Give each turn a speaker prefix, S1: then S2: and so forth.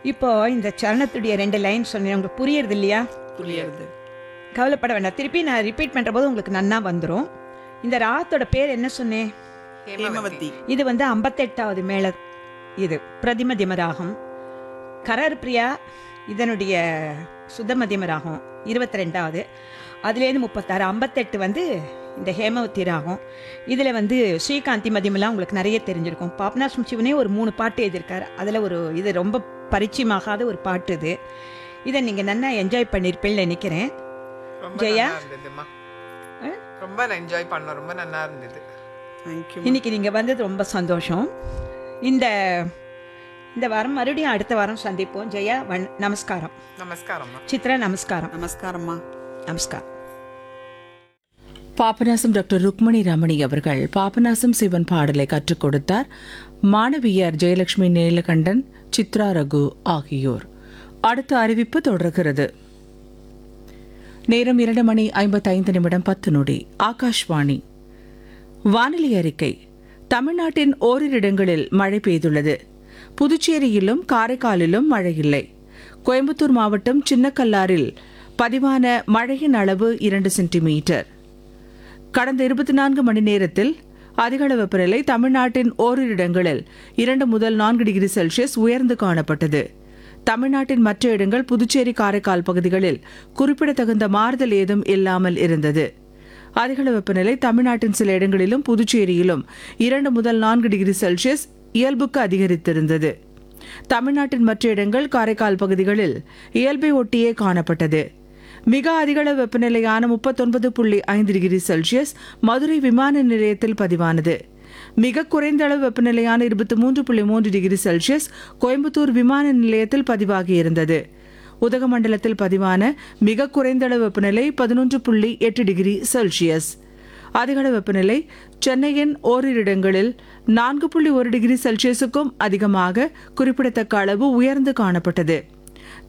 S1: இப்போ இந்த சரணத்துடைய ரெண்டு லைன் சொன்னேன் உங்களுக்கு புரியுறது இல்லையா
S2: புரியுது
S1: கவலைப்பட வேண்டாம் திருப்பி நான் ரிப்பீட் பண்ணுற போது உங்களுக்கு நன்னா வந்துடும் இந்த ராகத்தோட பேர் என்ன சொன்னேன்
S2: ஹேமவதி
S1: இது வந்து ஐம்பத்தெட்டாவது மேள இது பிரதிமதிம ராகம் கரர் பிரியா இதனுடைய சுத்தமதிம ராகம் இருபத்தி ரெண்டாவது அதுலேருந்து முப்பத்தாறு ஐம்பத்தெட்டு வந்து இந்த ஹேமவதி ராகம் இதில் வந்து ஸ்ரீகாந்தி மதியமெல்லாம் உங்களுக்கு நிறைய தெரிஞ்சிருக்கும் பாபநாசம் சிவனே ஒரு மூணு பாட்டு எழுதியிருக்காரு அதில் ஒரு இது ரொம்ப பரிச்சயமாகாத ஒரு பாட்டு இது இதை நீங்கள் நல்லா என்ஜாய் பண்ணியிருப்பேன்னு நினைக்கிறேன்
S3: ரொம்ப
S1: ஜெயா?
S3: நல்லா இருந்ததுமா ரொம்ப என்ஜாய் பண்ணோம் ரொம்ப நல்லா இருந்தது
S2: தேங்க்யூ
S1: இன்னைக்கு நீங்கள் வந்தது ரொம்ப சந்தோஷம் இந்த இந்த வாரம் மறுபடியும் அடுத்த வாரம் சந்திப்போம் ஜெயா வண் நமஸ்காரம்
S3: நமஸ்காரம்மா
S1: சித்ரா நமஸ்காரம்
S2: நமஸ்காரம்மா
S1: நமஸ்காரம்
S4: பாபநாசம் டாக்டர் ருக்மணி ரமணி அவர்கள் பாபநாசம் சிவன் பாடலை கற்றுக் கொடுத்தார் மாணவியர் ஜெயலட்சுமி நீலகண்டன் சித்ரா ரகு ஆகியோர் அடுத்த அறிவிப்பு தொடர்கிறது நேரம் இரண்டு மணி ஐம்பத்தைந்து நிமிடம் பத்து நொடி ஆகாஷ்வாணி வானிலை அறிக்கை தமிழ்நாட்டின் ஓரிரு இடங்களில் மழை பெய்துள்ளது புதுச்சேரியிலும் காரைக்காலிலும் மழை இல்லை கோயம்புத்தூர் மாவட்டம் சின்னக்கல்லாரில் பதிவான மழையின் அளவு இரண்டு சென்டிமீட்டர் கடந்த இருபத்தி நான்கு மணி நேரத்தில் அதிகள வெப்பநிலை தமிழ்நாட்டின் ஓரிரு இடங்களில் இரண்டு முதல் நான்கு டிகிரி செல்சியஸ் உயர்ந்து காணப்பட்டது தமிழ்நாட்டின் மற்ற இடங்கள் புதுச்சேரி காரைக்கால் பகுதிகளில் குறிப்பிடத்தகுந்த மாறுதல் ஏதும் இல்லாமல் இருந்தது அதிகள வெப்பநிலை தமிழ்நாட்டின் சில இடங்களிலும் புதுச்சேரியிலும் இரண்டு முதல் நான்கு டிகிரி செல்சியஸ் இயல்புக்கு அதிகரித்திருந்தது தமிழ்நாட்டின் மற்ற இடங்கள் காரைக்கால் பகுதிகளில் இயல்பை ஒட்டியே காணப்பட்டது மிக அதிகள வெப்பநிலையான முப்பத்தொன்பது புள்ளி ஐந்து டிகிரி செல்சியஸ் மதுரை விமான நிலையத்தில் பதிவானது மிக குறைந்த அளவு வெப்பநிலையான இருபத்தி மூன்று புள்ளி மூன்று டிகிரி செல்சியஸ் கோயம்புத்தூர் விமான நிலையத்தில் பதிவாகியிருந்தது உதகமண்டலத்தில் பதிவான மிக குறைந்த அளவு வெப்பநிலை பதினொன்று புள்ளி எட்டு டிகிரி செல்சியஸ் அதிகள வெப்பநிலை சென்னையின் ஓரிரு இடங்களில் நான்கு புள்ளி ஒரு டிகிரி செல்சியஸுக்கும் அதிகமாக குறிப்பிடத்தக்க அளவு உயர்ந்து காணப்பட்டது